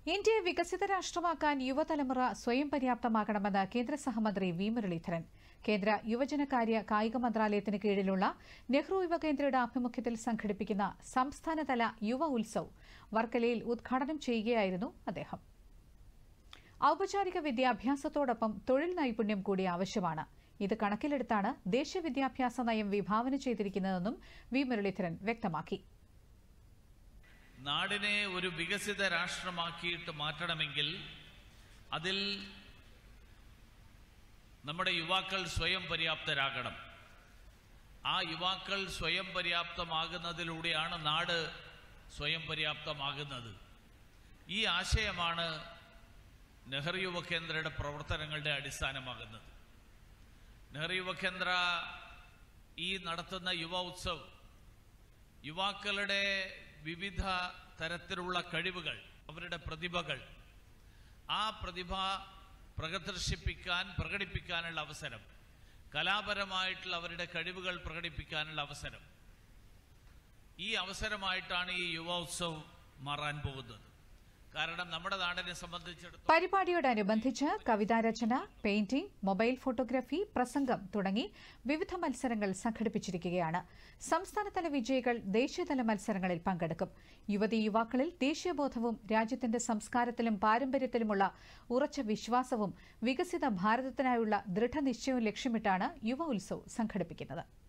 ഇന്ത്യയെ വികസിത രാഷ്ട്രമാക്കാൻ യുവതലമുറ സ്വയം പര്യാപ്തമാകണമെന്ന് കേന്ദ്ര സഹമന്ത്രി വി മുരളീധരൻ കേന്ദ്ര യുവജനകാര്യ കായിക മന്ത്രാലയത്തിന് കീഴിലുള്ള നെഹ്റു യുവകേന്ദ്രയുടെ ആഭിമുഖ്യത്തിൽ സംഘടിപ്പിക്കുന്ന സംസ്ഥാനതല യുവ ഉത്സവ് വർക്കലയിൽ ഉദ്ഘാടനം ചെയ്യുകയായിരുന്നു അദ്ദേഹം ഔപചാരിക വിദ്യാഭ്യാസത്തോടൊപ്പം തൊഴിൽ നൈപുണ്യം കൂടി ആവശ്യമാണ് ഇത് കണക്കിലെടുത്താണ് ദേശീയ വിദ്യാഭ്യാസ നയം വിഭാവന ചെയ്തിരിക്കുന്നതെന്നും വി മുരളീധരൻ വ്യക്തമാക്കി നാടിനെ ഒരു വികസിത രാഷ്ട്രമാക്കിയിട്ട് മാറ്റണമെങ്കിൽ അതിൽ നമ്മുടെ യുവാക്കൾ സ്വയം പര്യാപ്തരാകണം ആ യുവാക്കൾ സ്വയം പര്യാപ്തമാകുന്നതിലൂടെയാണ് നാട് സ്വയം പര്യാപ്തമാകുന്നത് ഈ ആശയമാണ് നെഹ്റു യുവകേന്ദ്രയുടെ പ്രവർത്തനങ്ങളുടെ അടിസ്ഥാനമാകുന്നത് നെഹ്റു യുവകേന്ദ്ര ഈ നടത്തുന്ന യുവ ഉത്സവ് യുവാക്കളുടെ വിവിധ തരത്തിലുള്ള കഴിവുകൾ അവരുടെ പ്രതിഭകൾ ആ പ്രതിഭ പ്രദർശിപ്പിക്കാൻ പ്രകടിപ്പിക്കാനുള്ള അവസരം കലാപരമായിട്ടുള്ള അവരുടെ കഴിവുകൾ പ്രകടിപ്പിക്കാനുള്ള അവസരം ഈ അവസരമായിട്ടാണ് ഈ യുവ ഉത്സവ് മാറാൻ പോകുന്നത് കാരണം നമ്മുടെ നാടിനെ സംബന്ധിച്ചിടത്തോളം പരിപാടിയോടനുബന്ധിച്ച് കവിതാരചന പെയിന്റിംഗ് മൊബൈൽ ഫോട്ടോഗ്രാഫി പ്രസംഗം തുടങ്ങി വിവിധ മത്സരങ്ങൾ സംഘടിപ്പിച്ചിരിക്കുകയാണ് സംസ്ഥാനതല വിജയികൾ ദേശീയതല മത്സരങ്ങളിൽ പങ്കെടുക്കും യുവതി യുവാക്കളിൽ ദേശീയബോധവും രാജ്യത്തിന്റെ സംസ്കാരത്തിലും പാരമ്പര്യത്തിലുമുള്ള ഉറച്ച വിശ്വാസവും വികസിത ഭാരതത്തിനായുള്ള ദൃഢനിശ്ചയവും ലക്ഷ്യമിട്ടാണ് യുവ ഉത്സവ് സംഘടിപ്പിക്കുന്നത്